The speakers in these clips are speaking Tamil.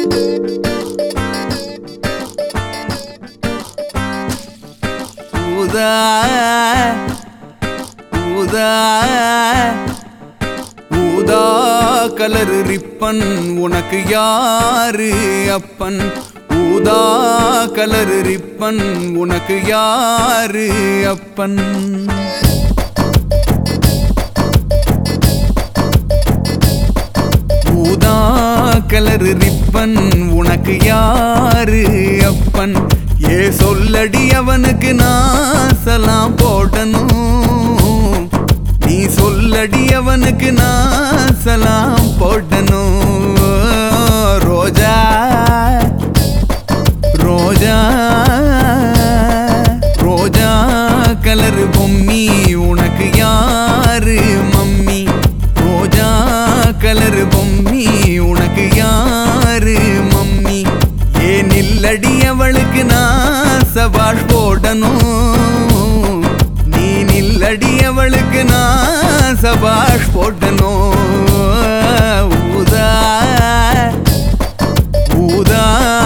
ஊதா ஊதா ஊதா கலர் ரிப்பன் உனக்கு யாரு அப்பன் ஊதா கலர் ரிப்பன் உனக்கு யாரு அப்பன் ஊதா கலர் ரிப்பன் உனக்கு யாரு அப்பன் ஏ சொல்லடி அவனுக்கு நான் சலாம் போடணும் நீ சொல்லடி அவனுக்கு நான் சலாம் போடணும் ரோஜா ரோஜா ரோஜா கலர் பொம்மி உனக்கு யாரு மம்மி ரோஜா கலர் பொம்மி உனக்கு யாரு மம்மி ஏன் இல்லடி அவளுக்கு நான் சவால் போடணும் நீ நில்லடி அவளுக்கு நான் சபாஷ் போடணும் ஊதா ஊதா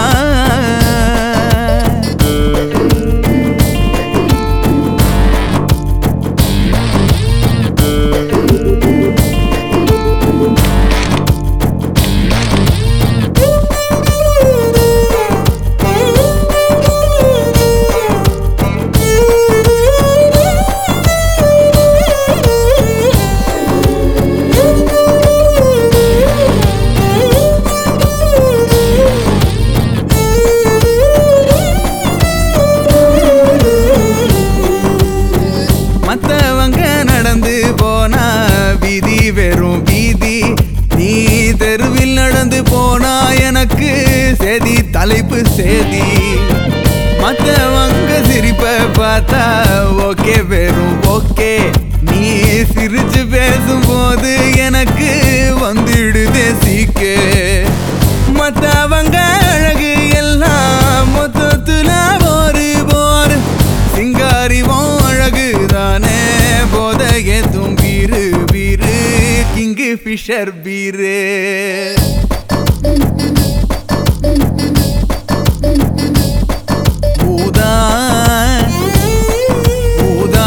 மத்தவங்க நடந்து போனா வீதி வெறும் வீதி நீ தெருவில் நடந்து போனா எனக்கு செதி தலைப்பு சேதி மத்தவங்க சிரிப்ப பார்த்தா ஓகே வெறும் ஓகே நீ சிரிச்சு பேசும்போது எனக்கு வந்துடுதே சீக்கே மத்தவங்க அழகு எல்லாம் மொத்தத்துல ஒரு போர் சிங்காரிவும் அழகுதானே போதைய தும்பீரு பீரு கிங்கு ஃபிஷர் பீரு ஊதா ஊதா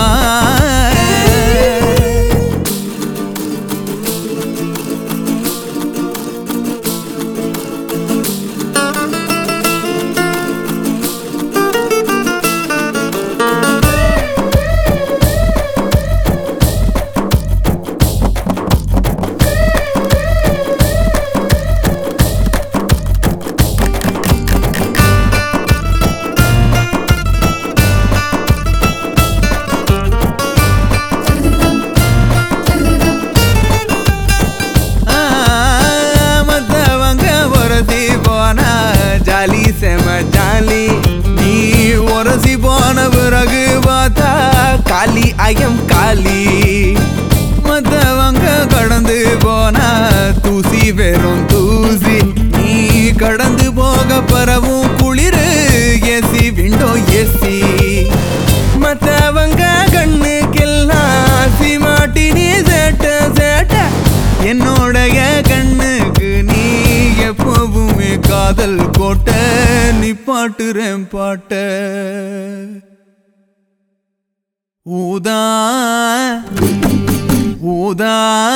ஆ, மத்தவங்க உரசி போனா ஜாலி செம ஜாலி நீ உரசி போன பிறகு பார்த்தா காலி ஐயம் காலி மத்தவங்க கடந்து போனா தூசி வெறும் தூசி நீ கடந்து போக பரவும் குளிரு ஏசி விண்டோ ஏசி மத்தவங்க கண்ணுக்கெல்லாம் சிமாட்டி நீ சேட்ட சேட்ட என்னோடைய கண்ணுக்கு நீ எப்பவுமே காதல் கோட்ட நீ பாட்டுறேன் பாட்ட ஊதா ஊதா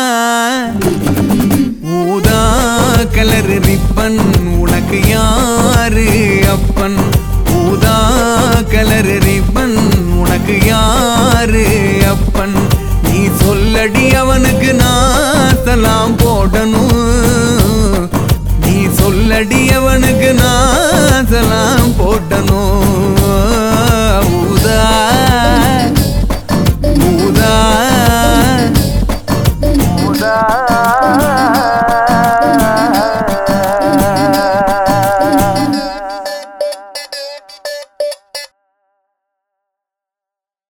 ஊதா கலர் ரிப்பன் உனக்கு யாரு அப்பன் ஊதா கலர் ரிப்பன் உனக்கு யாரு அப்பன் நீ சொல்லடி அவனுக்கு நான் சலாம் போடணும் நீ சொல்லடி அவனுக்கு நான் சலாம் போடணும் ஊதா ஊதா ஊதா